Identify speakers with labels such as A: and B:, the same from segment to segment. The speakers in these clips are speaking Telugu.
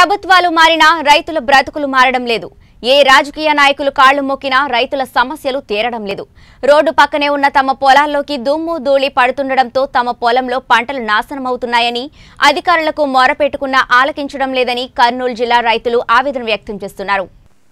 A: ప్రభుత్వాలు మారినా రైతుల బ్రతుకులు మారడం లేదు ఏ రాజకీయ నాయకులు కాళ్లు మొక్కినా రైతుల సమస్యలు తీరడం లేదు రోడ్డు పక్కనే ఉన్న తమ పొలాల్లోకి దుమ్ము ధూళి పడుతుండటంతో తమ పొలంలో పంటలు నాశనమవుతున్నాయని అధికారులకు మొరపెట్టుకున్నా ఆలకించడం లేదని కర్నూలు జిల్లా రైతులు ఆవేదన వ్యక్తం చేస్తున్నారు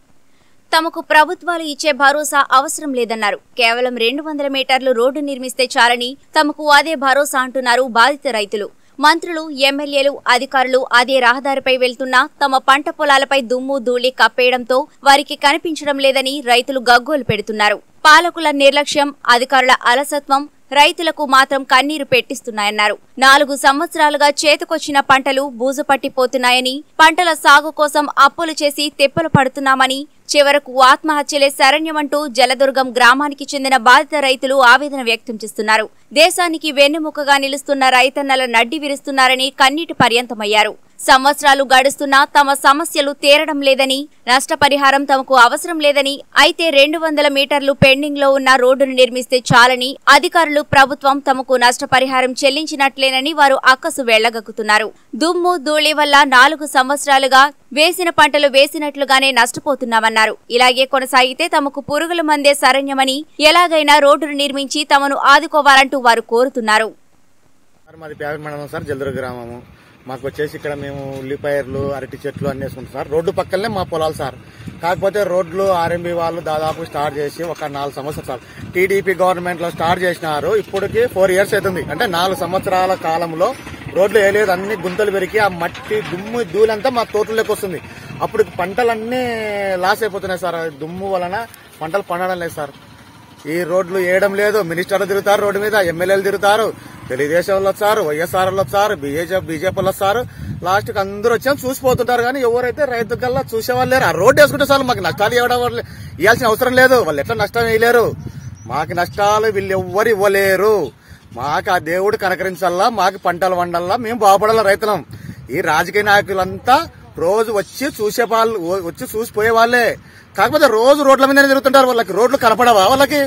A: తమకు ప్రభుత్వాలు ఇచ్చే భరోసా అవసరం లేదన్నారు కేవలం రెండు వందల మీటర్లు రోడ్డు నిర్మిస్తే చాలని తమకు అదే భరోసా అంటున్నారు బాధిత రైతులు మంత్రులు ఎమ్మెల్యేలు అధికారులు అదే రహదారిపై వెళ్తున్నా తమ పంట పొలాలపై దుమ్ము ధూళి కప్పేయడంతో వారికి కనిపించడం లేదని రైతులు గగ్గోలు పెడుతున్నారు పాలకుల నిర్లక్ష్యం అధికారుల అలసత్వం రైతులకు మాత్రం కన్నీరు పెట్టిస్తున్నాయన్నారు నాలుగు సంవత్సరాలుగా చేతికొచ్చిన పంటలు బూజు పట్టిపోతున్నాయని పంటల సాగు కోసం అప్పులు చేసి తెప్పలు పడుతున్నామని చివరకు ఆత్మహత్యలే శరణ్యమంటూ జలదుర్గం గ్రామానికి చెందిన బాధిత రైతులు ఆవేదన వ్యక్తం చేస్తున్నారు దేశానికి వెన్నెముకగా నిలుస్తున్న రైతన్నల నడ్డి విరుస్తున్నారని కన్నీటి పర్యంతమయ్యారు సంవత్సరాలు గడుస్తున్నా తమ సమస్యలు తీరడం లేదని నష్టపరిహారం తమకు అవసరం లేదని అయితే రెండు వందల మీటర్లు పెండింగ్ లో ఉన్న రోడ్డును నిర్మిస్తే చాలని అధికారులు ప్రభుత్వం తమకు నష్టపరిహారం చెల్లించినట్లేనని వారు అక్కసు వెళ్లగక్కుతున్నారు దుమ్ము ధూళి వల్ల నాలుగు సంవత్సరాలుగా వేసిన పంటలు వేసినట్లుగానే నష్టపోతున్నామన్నారు ఇలాగే కొనసాగితే తమకు పురుగుల మందే శరణ్యమని ఎలాగైనా రోడ్డును నిర్మించి తమను ఆదుకోవాలంటూ వారు కోరుతున్నారు
B: సార్ మాది పేపర్ మండలం సార్ జల్దుర్గ గ్రామము మాకు వచ్చేసి ఇక్కడ మేము ఉల్లిపాయర్లు అరటి చెట్లు అన్ని వేసుకుంటాం సార్ రోడ్డు పక్కనే మా పొలాలు సార్ కాకపోతే రోడ్లు ఆర్ఎంబి వాళ్ళు దాదాపు స్టార్ట్ చేసి ఒక నాలుగు సంవత్సరాలు సార్ టీడీపీ గవర్నమెంట్ లో స్టార్ట్ చేసినారు ఇప్పటికి ఫోర్ ఇయర్స్ అవుతుంది అంటే నాలుగు సంవత్సరాల కాలంలో రోడ్లు వేయలేదు అన్ని గుంతలు పెరిగి ఆ మట్టి దుమ్ము ధూళంతా మా తోటలోకి వస్తుంది అప్పుడు పంటలన్నీ లాస్ అయిపోతున్నాయి సార్ ఆ దుమ్ము వలన పంటలు పండడం లేదు సార్ ఈ రోడ్లు వేయడం లేదు మినిస్టర్లు తిరుగుతారు రోడ్డు మీద ఎమ్మెల్యేలు తిరుగుతారు తెలుగుదేశం వాళ్ళు వచ్చారు వైఎస్ఆర్ వాళ్ళు వచ్చారు బీజేపీ బీజేపీ వాళ్ళు వస్తారు లాస్ట్ కి అందరూ వచ్చాం చూసిపోతుంటారు కానీ ఎవరైతే రైతు కల్లా చూసేవాళ్ళు లేరు ఆ రోడ్డు వేసుకుంటే చాలు మాకు నష్టాలు ఇవ్వడం వల్ల ఇవ్వాల్సిన అవసరం లేదు వాళ్ళు ఎట్లా నష్టం వేయలేరు మాకు నష్టాలు వీళ్ళు ఎవ్వరు ఇవ్వలేరు మాకు ఆ దేవుడు కనకరించాలా మాకు పంటలు వండల్లా మేము బాగుపడాల రైతులం ఈ రాజకీయ నాయకులంతా రోజు వచ్చి చూసే వాళ్ళు వచ్చి చూసిపోయే వాళ్ళే కాకపోతే రోజు రోడ్ల మీద తిరుగుతుంటారు వాళ్ళకి రోడ్లు కనపడవా వాళ్ళకి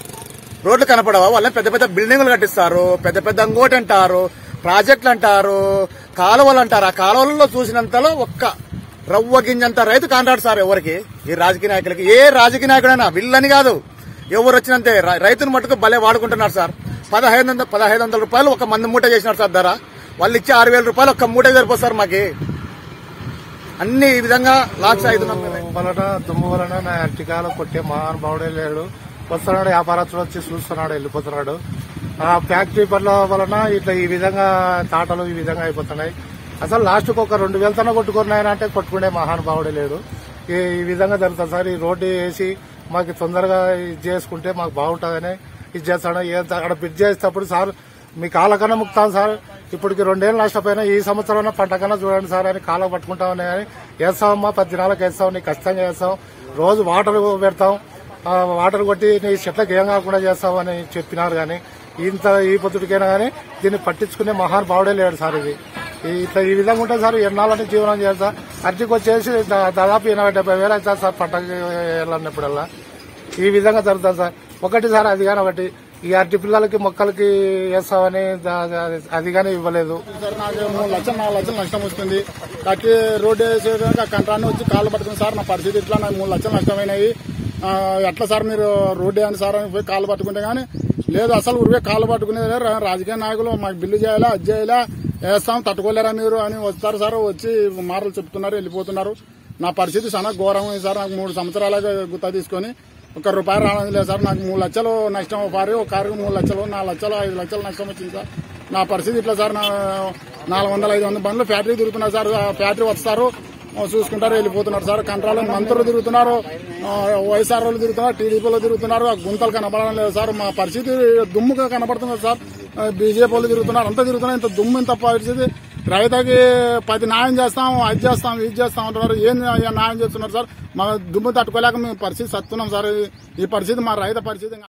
B: రోడ్లు కనపడవా వాళ్ళని పెద్ద పెద్ద బిల్డింగులు కట్టిస్తారు పెద్ద పెద్ద అంగోటి అంటారు ప్రాజెక్టులు అంటారు కాలువలు అంటారు ఆ కాలువలలో చూసినంతలో ఒక్క రవ్వ గింజంత రైతు కాంటాడు సార్ ఎవరికి ఈ రాజకీయ నాయకులకి ఏ రాజకీయ నాయకుడైనా వీళ్ళని కాదు ఎవరు వచ్చినంతే రై- రైతును మటుకు భలే వాడుకుంటున్నారు సార్ పదహైదు వందల పదహైదు వందల రూపాయలు ఒక మంది మూట చేసినారు సార్ ధర వాళ్ళు ఇచ్చే ఆరు వేల రూపాయలు ఒక్క మూట సరిపోతారు మాకి అన్ని ఈ విధంగా లాక్స్ అవుతున్నాం కదా.
C: వలన దుమ్ము వలన నా అరటికాయలు కొట్టే మహానుభావుడే లేడు వస్తున్నాడు వ్యాపారస్తుడు వచ్చి చూస్తున్నాడు వెళ్ళిపోతున్నాడు ఆ ఫ్యాక్టరీ పనుల వలన ఇట్లా ఈ విధంగా తాటలు ఈ విధంగా అయిపోతున్నాయి అసలు లాస్ట్కి ఒక రెండు వేలతోనే కొట్టుకున్నాయన అంటే కొట్టుకునే మహానుభావుడే లేడు ఈ ఈ విధంగా జరుగుతుంది సార్ ఈ రోడ్డు వేసి మాకు తొందరగా ఇది చేసుకుంటే మాకు బాగుంటుందని ఇది చేస్తాడు ఏ అక్కడ బిడ్ చేసేటప్పుడు సార్ మీ కాళ్ళకన్నా ముక్తాం సార్ ఇప్పటికి రెండేళ్ళు నష్టపోయినా ఈ సంవత్సరం పంట కన్నా చూడండి సార్ అని కాళ్ళ పట్టుకుంటామని కానీ వేస్తామమ్మా పది దినాలకు వేస్తాం నీకు ఖచ్చితంగా వేస్తాం రోజు వాటర్ పెడతాం ఆ వాటర్ కొట్టి నీ చెట్లకు ఏం కాకుండా చేస్తామని చెప్పినారు కానీ ఇంత ఈ పొద్దుటికైనా కానీ దీన్ని పట్టించుకునే మహానుభావుడే లేడు సార్ ఇది ఈ- ఇట్లా ఈ విధంగా ఉంటుంది సార్ ఎన్నాళ్ళని జీవనం చేయాలి సార్ అర్జీకి వచ్చేసి దా- దాదాపు ఎనభై డెబ్బై వేలు అవుతుంది సార్ పంటకి వెళ్ళినప్పుడల్లా ఈ విధంగా జరుగుతుంది సార్ ఒకటి సార్ అది కానీ ఒకటి ఈ అరటి పిల్లలకి మొక్కలకి వేస్తామని దా- దా- అది కానీ ఇవ్వలేదు
D: సార్ నాకు మూడు లక్షలు నాలుగు లక్షలు నష్టం వస్తుంది కట్టి రోడ్డు వేసేదాకా కంట్రాన్ని వచ్చి కాళ్ళు పట్టుకుని సార్ నా పరిస్థితి ఇట్లా నాకు మూడు లక్షలు నష్టమైనాయి ఆ, ఎట్లా సార్ మీరు రోడ్డు వేయండి సార్ అని పోయి కాళ్ళు పట్టుకుంటే గానీ లేదు అసలు ఉరివే కాళ్ళు పట్టుకునేది లేదు. రా- రాజకీయ నాయకులు మాకు బిల్లు చేయాలా అది చేయాలా వేస్తాం తట్టుకోలేరా మీరు అని వస్తారు సార్ వచ్చి మాటలు చెప్తున్నారు వెళ్ళిపోతున్నారు నా పరిస్థితి చాలా ఘోరం ఉంది సార్ నాకు మూడు సంవత్సరాలుగా గుత్త తీసుకొని ఒక రూపాయి రావడం లేదు సార్ నాకు మూడు లక్షలు నష్టం పారి ఒక కారుకు మూడు లక్షలు నాలుగు లక్షలు ఐదు లక్షలు నష్టం వచ్చింది సార్ నా పరిస్థితి ఇట్లా సార్ నా నాలుగు వందల ఐదు వందల బండ్లు ఫ్యాక్టరీ తిరుగుతున్నారు సార్ ఆ ఫ్యాక్టరీ వస్తారు ఆ, చూసుకుంటారు వెళ్ళిపోతున్నారు సార్ కంట్రాలు మంత్రులు తిరుగుతున్నారు ఆ, వైఎస్ఆర్ వాళ్ళు తిరుగుతున్నారు టీడీపీలో తిరుగుతున్నారు ఆ గుంతలు కనపడడం లేదు సార్ మా పరిస్థితి దుమ్ముగా కనపడుతుంది సార్ బీజేపీ వాళ్ళు తిరుగుతున్నారు అంతా తిరుగుతున్నారు ఇంత దుమ్ము ఇంత పరిస్థితి రైతుకి పది న్యాయం చేస్తాం అది చేస్తాం ఇది చేస్తాం అంటున్నారు ఏం న్యాయం చేస్తున్నారు సార్ మా దుమ్ము తట్టుకోలేక మేము పరిస్థితి సత్తున్నాం సార్ ఈ పరిస్థితి మా రైతు పరిస్థితి